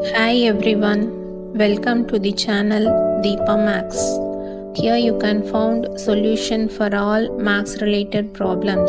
Hi everyone, welcome to the channel Deepa Max. Here you can find solution for all max related problems.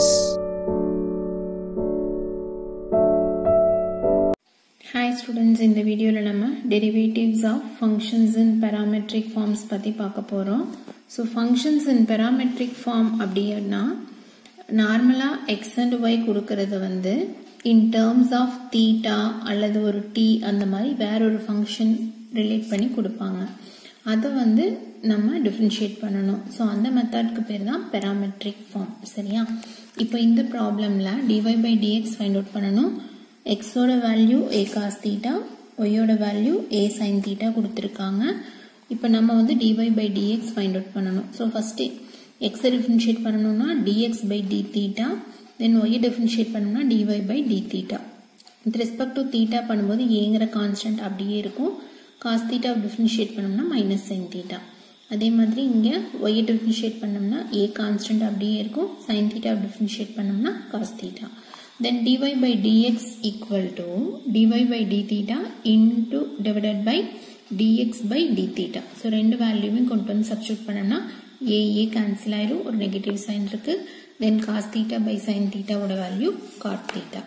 Hi students, இந்த வீடியோவில் நம்ம derivatives of functions in parametric forms பற்றி பார்க்க போகிறோம் so functions in parametric form அப்படின்னா நார்மலாக X and Y கொடுக்கறது வந்து இன் டேர்ம்ஸ் ஆஃப் தீட்டா அல்லது ஒரு டி அந்த மாதிரி வேற ஒரு ஃபங்க்ஷன் ரிலேட் பண்ணி கொடுப்பாங்க அதை வந்து நம்ம டிஃப்ரென்ஷியேட் பண்ணணும் ஸோ அந்த மெத்தட்க்கு பேர் தான் பெராமெட்ரிக் ஃபார்ம் சரியா இப்போ இந்த ப்ராப்ளமில் d y by dx find out பண்ணணும் எக்ஸோட வேல்யூ ஏ காஸ் தீட்டா ஒய்யோட வேல்யூ ஏ சைன் தீட்டா கொடுத்துருக்காங்க இப்போ நம்ம வந்து d y by dx find out பண்ணணும் ஸோ ஃபஸ்ட்டு எக்ஸை டிஃப்ரென்ஷியேட் பண்ணணும்னா d x by d theta then ஒய்யை டிஃப்ரென்ஷியேட் பண்ணணும்னா d y by d theta with respect to theta பண்ணும்போது ஏங்கிற கான்ஸ்டன்ட் அப்படியே இருக்கும் காஸ் தீட்டா டிஃப்ரென்ஷியேட் பண்ணோம்னா மைனஸ் சைன் தீட்டா அதே மாதிரி இங்கே ஒய்யை டிஃப்ரென்ஷியேட் பண்ணோம்னா ஏ கான்ஸ்டன்ட் அப்படியே இருக்கும் சைன் தீட்டா டிஃப்ரென்ஷியேட் பண்ணோம்னா cos theta then dy by dx equal to dy by d theta into divided by dx by d theta so ரெண்டு வேல்யூவையும் கொண்டு வந்து சப்ஸ்டியூட் பண்ணோம்னா ஏ ஏ கேன்சல் ஆயிரும் ஒரு நெகட்டிவ் சைன் இருக்கு then cos theta by sine தீட்டாவோட வேல்யூ காட் தீட்டா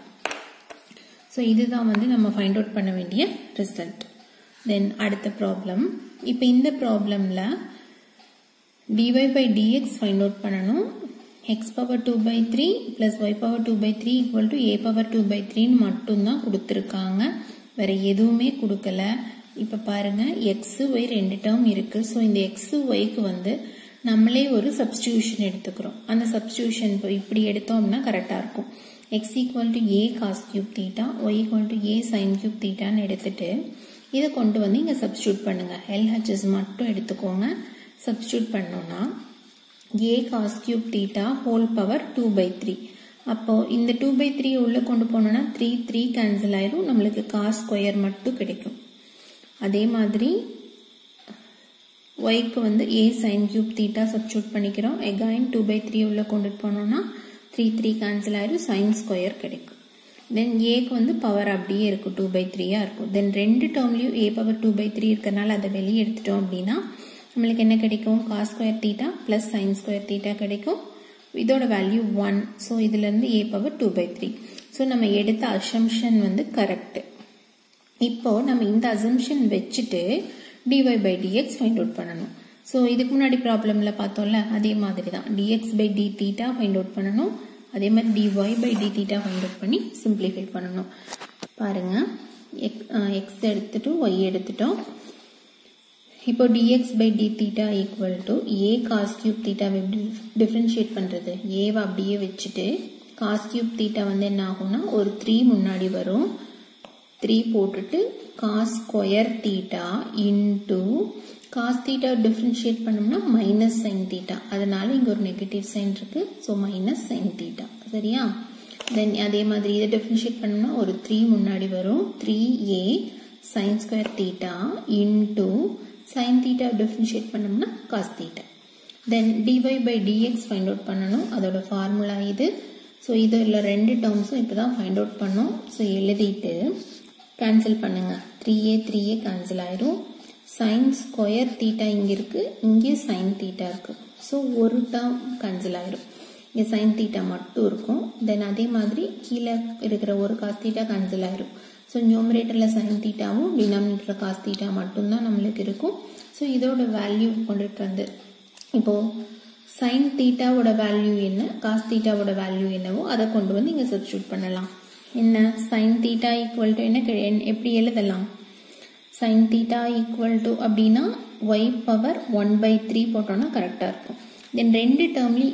ஸோ இதுதான் வந்து நம்ம ஃபைண்ட் அவுட் பண்ண வேண்டிய ரிசல்ட் தென் அடுத்த ப்ராப்ளம் இப்போ இந்த ப்ராப்ளமில் dy by dx find out பண்ணணும் x power two by three plus y power two by three equal to a power two by த்ரீன்னு மட்டும்தான் கொடுத்துருக்காங்க வேற எதுவுமே கொடுக்கல இப்போ பாருங்க எக்ஸு ஒய் ரெண்டு டேர்ம் இருக்கு ஸோ இந்த எக்ஸு ஒய்க்கு வந்து நம்மளே ஒரு சப்ஸ்டியூஷன் எடுத்துக்கிறோம் அந்த சப்ஸ்டியூஷன் இப்போ இப்படி எடுத்தோம்னா கரெக்டாக இருக்கும் x equal to a cos cube theta y equal to a sine cube தீட்டான்னு எடுத்துட்டு இதை கொண்டு வந்து இங்கே சப்ஸ்டியூட் பண்ணுங்க எல்ஹெச்எஸ் மட்டும் எடுத்துக்கோங்க சப்ஸ்டியூட் பண்ணோம்னா a cos cube theta whole power two by three அப்போ இந்த டூ பை த்ரீ உள்ள கொண்டு போனோம்னா த்ரீ த்ரீ கேன்சல் ஆயிரும் நம்மளுக்கு காஸ் ஸ்கொயர் மட்டும் கிடைக்கும் அதே மாதிரி ஒய்க்கு வந்து a sine cube theta substitute பண்ணிக்கிறோம் எகாயின் டூ பை த்ரீ உள்ள கொண்டுட்டு போனோம்னா த்ரீ த்ரீ கேன்சல் ஆயிரும் சைன் ஸ்கொயர் கிடைக்கும் தென் ஏக்கு வந்து பவர் அப்படியே இருக்கும் டூ பை த்ரீயாக இருக்கும் தென் ரெண்டு டேர்ம்லையும் a power two by three இருக்கறனால அதை வெளியே எடுத்துட்டோம் அப்படின்னா நம்மளுக்கு என்ன கிடைக்கும் cos square theta plus sine square theta கிடைக்கும் இதோட வேல்யூ ஒன் ஸோ இதுலேருந்து a power two by three so நம்ம எடுத்த அசம்ஷன் வந்து கரெக்டு இப்போ நம்ம இந்த அசம்ஷன் வச்சுட்டு d y by dx find out பண்ணணும் ஸோ இதுக்கு முன்னாடி ப்ராப்ளமில் பார்த்தோம்ல அதே மாதிரி தான் d x by d theta find out பண்ணணும் அதே மாதிரி d y by d theta find out பண்ணி சிம்பிளிஃபை பண்ணணும் பாருங்க எக்ஸ் எடுத்துட்டு ஒய் எடுத்துட்டோம் இப்போ dx by d theta equal to a cos cube theta எப்படி டிஃப்ரென்ஷியேட் பண்ணுறது ஏவை அப்படியே வச்சுட்டு cos cube theta வந்து என்ன ஆகும்னா ஒரு த்ரீ முன்னாடி வரும் த்ரீ போட்டுட்டு cos square theta into cos theta differentiate பண்ணோம்னா மைனஸ் சைன் தீட்டா அதனால இங்கே ஒரு நெகட்டிவ் சைன் இருக்கு ஸோ மைனஸ் சைன் தீட்டா சரியா தென் அதே மாதிரி இதை டிஃப்ரென்ஷியேட் பண்ணோம்னா ஒரு த்ரீ முன்னாடி வரும் three a sine square theta into sine theta differentiate பண்ணோம்னா cos theta then d y by dx find out பண்ணணும் அதோட ஃபார்முலா இது ஸோ இதில் ரெண்டு டேர்ம்ஸும் இப்போ தான் ஃபைண்ட் அவுட் பண்ணோம் ஸோ எழுதிட்டு கேன்சல் பண்ணுங்க three a three a cancel ஆயிரும் சைன் ஸ்கொயர் தீட்டா இங்கே இருக்கு இங்கே சைன் தீட்டா இருக்கு ஸோ ஒரு டேர்ம் கேன்சல் ஆயிரும் இங்கே சைன் தீட்டா மட்டும் இருக்கும் தென் அதே மாதிரி கீழே இருக்கிற ஒரு காஸ் தீட்டா கேன்சல் ஆயிரும் ஸோ நியூமரேட்டரில் சைன் தீட்டாவும் டினாமினேட்டரில் காஸ் தீட்டா மட்டும்தான் நம்மளுக்கு இருக்கும் ஸோ இதோட வேல்யூ கொண்டுட்டு வந்து இப்போது சைன் தீட்டாவோட வேல்யூ என்ன காஸ் தீட்டாவோட வேல்யூ என்னவோ அதை கொண்டு வந்து இங்கே சப்ஸ்டியூட் பண்ணலாம் என்ன சைன் தீட்டா ஈக்குவல் டு என்ன எப்படி எழுதலாம் சைன் தீட்டா ஈக்குவல் டு அப்படின்னா y power one by three போட்டோம்னா கரெக்டாக இருக்கும் தென் ரெண்டு டேர்ம்லி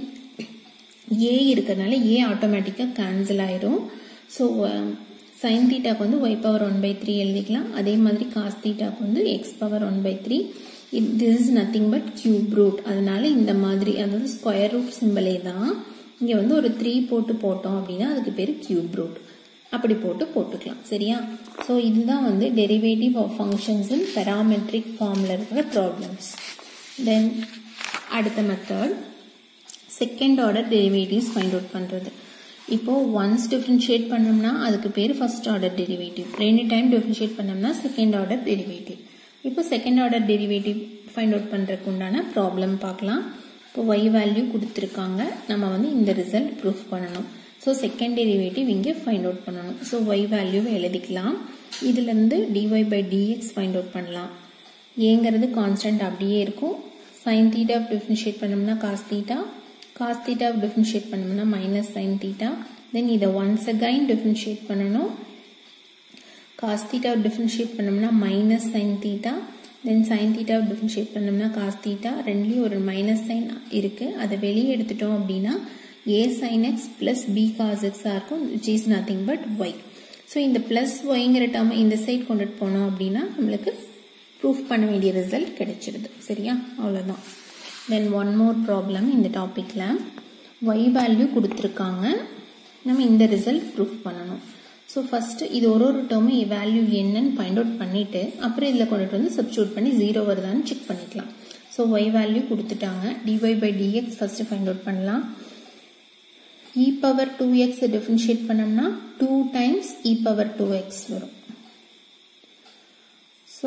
ஏ இருக்கிறதுனால ஏ ஆட்டோமேட்டிக்காக கேன்சல் ஆயிரும் ஸோ சைன் தீட்டாக்கு வந்து y power one by three எழுதிக்கலாம் அதே மாதிரி காஸ் தீட்டாக்கு வந்து x power one by three this is nothing but cube root அதனால இந்த மாதிரி அதாவது ஸ்கொயர் ரூட் சிம்பிளே தான் இங்கே வந்து ஒரு த்ரீ போட்டு போட்டோம் அப்படின்னா அதுக்கு பேர் கியூப் ரூட் அப்படி போட்டு போட்டுக்கலாம் சரியா ஸோ இதுதான் வந்து derivative of functions in parametric ஃபார்மில் இருக்கிற ப்ராப்ளம்ஸ் தென் அடுத்த method second order derivatives find out பண்ணுறது இப்போ ஒன்ஸ் டிஃப்ரென்ஷியேட் பண்ணோம்னா அதுக்கு பேர் ஃபர்ஸ்ட் ஆர்டர் டெரிவேட்டிவ் ரெண்டு டைம் டிஃப்ரென்ஷியேட் பண்ணோம்னா செகண்ட் ஆர்டர் டெரிவேட்டிவ் இப்போ second order derivative find out பண்ணுறதுக்கு உண்டான ப்ராப்ளம் பார்க்கலாம் இப்போ ஒய் வேல்யூ கொடுத்துருக்காங்க நம்ம வந்து இந்த ரிசல்ட் ப்ரூஃப் பண்ணணும் ஸோ செகண்ட் டெரிவேட்டிவ் இங்கே ஃபைண்ட் அவுட் பண்ணணும் ஸோ ஒய் வேல்யூவை எழுதிக்கலாம் இதுலேருந்து dy by dx find out பண்ணலாம் ஏங்கிறது கான்ஸ்டன்ட் அப்படியே இருக்கும் சைன் தீட்டா டிஃப்ரென்ஷியேட் பண்ணோம்னா cos theta cos theta differentiate பண்ணோம்னா மைனஸ் சைன் தீட்டா தென் இதை ஒன்ஸ் அகைன் டிஃப்ரென்ஷியேட் பண்ணணும் காஸ் தீட்டா டிஃப்ரென்ஷியேட் பண்ணோம்னா minus sine theta then sine theta differentiate பண்ணோம்னா காஸ் தீட்டா ரெண்டுலேயும் ஒரு மைனஸ் சைன் இருக்குது அதை வெளியே எடுத்துட்டோம் அப்படின்னா a sine x plus b cos எக்ஸாக இருக்கும் which is nothing but y so இந்த பிளஸ் ஒய்ங்கிற டேர்ம் இந்த சைட் கொண்டுட்டு போனோம் அப்படின்னா நம்மளுக்கு ப்ரூஃப் பண்ண வேண்டிய ரிசல்ட் கிடைச்சிடுது சரியா அவ்வளோதான் தென் ஒன் மோர் ப்ராப்ளம் இந்த டாப்பிக்கில் ஒய் வேல்யூ கொடுத்துருக்காங்க நம்ம இந்த ரிசல்ட் ப்ரூஃப் பண்ணணும் ஸோ ஃபஸ்ட்டு இது ஒரு ஒரு டேர்மும் வேல்யூ என்னன்னு ஃபைண்ட் அவுட் பண்ணிவிட்டு அப்புறம் இதில் கொண்டுட்டு வந்து சப்ஸ்டியூட் பண்ணி ஜீரோ வருதான்னு செக் பண்ணிக்கலாம் ஸோ ஒய் வேல்யூ கொடுத்துட்டாங்க dy by dx first find out பண்ணலாம் e power two x differentiate பண்ணோம்னா two times e power two x வரும் ஸோ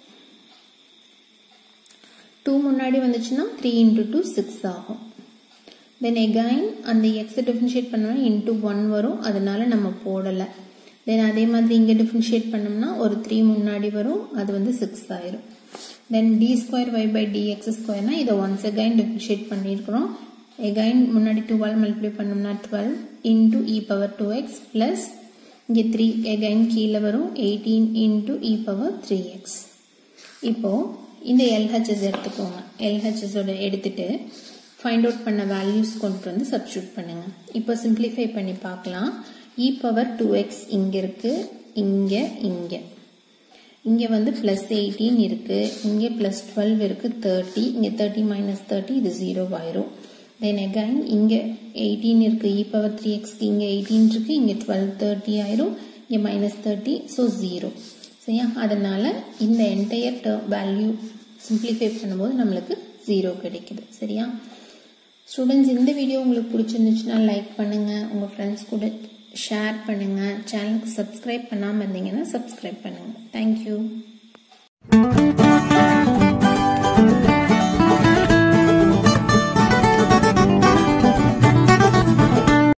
டூ முன்னாடி வந்துச்சுன்னா த்ரீ இன்ட்டு டூ சிக்ஸ் ஆகும் தென் எகைன் அந்த எக்ஸை டிஃப்ரென்ஷியேட் பண்ணோம்னா இன்ட்டு ஒன் வரும் அதனால நம்ம போடலை தென் அதே மாதிரி இங்கே டிஃப்ரென்ஷியேட் பண்ணோம்னா ஒரு த்ரீ முன்னாடி வரும் அது வந்து சிக்ஸ் ஆயிரும் then d square y by d x ஸ்கொயர்னா இதை ஒன்ஸ் எகைன் டிஃப்ரென்ஷியேட் பண்ணியிருக்கிறோம் எகைன் முன்னாடி டுவெல் மல்டிப்ளை பண்ணோம்னா twelve into e power two x plus இங்கே த்ரீ எகைன் கீழே வரும் eighteen into e power three x இப்போது இந்த எல்ஹெச்எஸ் எடுத்துக்கோங்க எல்ஹெச்எஸோட எடுத்துட்டு ஃபைண்ட் அவுட் பண்ண வேல்யூஸ் கொண்டு வந்து சப்ஸ்டியூட் பண்ணுங்க இப்போ சிம்பிளிஃபை பண்ணி பார்க்கலாம் இ பவர் டூ எக்ஸ் இங்கே இருக்கு இங்கே இங்கே இங்கே வந்து ப்ளஸ் எயிட்டீன் இருக்குது இங்கே ப்ளஸ் டுவெல் இருக்குது தேர்ட்டி இங்கே தேர்ட்டி மைனஸ் தேர்ட்டி இது ஜீரோ ஆயிரும் தென் எகைன் இங்கே எயிட்டீன் இருக்குது இ பவர் த்ரீ எக்ஸ்க்கு இங்கே எயிட்டீன் இருக்குது இங்கே டுவெல் தேர்ட்டி ஆயிரும் இங்கே மைனஸ் தேர்ட்டி ஸோ ஜீரோ சரியா அதனால் இந்த என்டையர் டேர்ம் வேல்யூ சிம்பிளிஃபை பண்ணும்போது நம்மளுக்கு ஜீரோ கிடைக்குது சரியா ஸ்டூடெண்ட்ஸ் இந்த வீடியோ உங்களுக்கு பிடிச்சிருந்துச்சுன்னா லைக் பண்ணுங்கள் உங்கள் ஃப்ரெண்ட்ஸ் கூட ஷேர் பண்ணுங்கள் சேனலுக்கு சப்ஸ்கிரைப் பண்ணாமல் இருந்தீங்கன்னா சப்ஸ்கிரைப் பண்ணுங்கள் தேங்க்யூ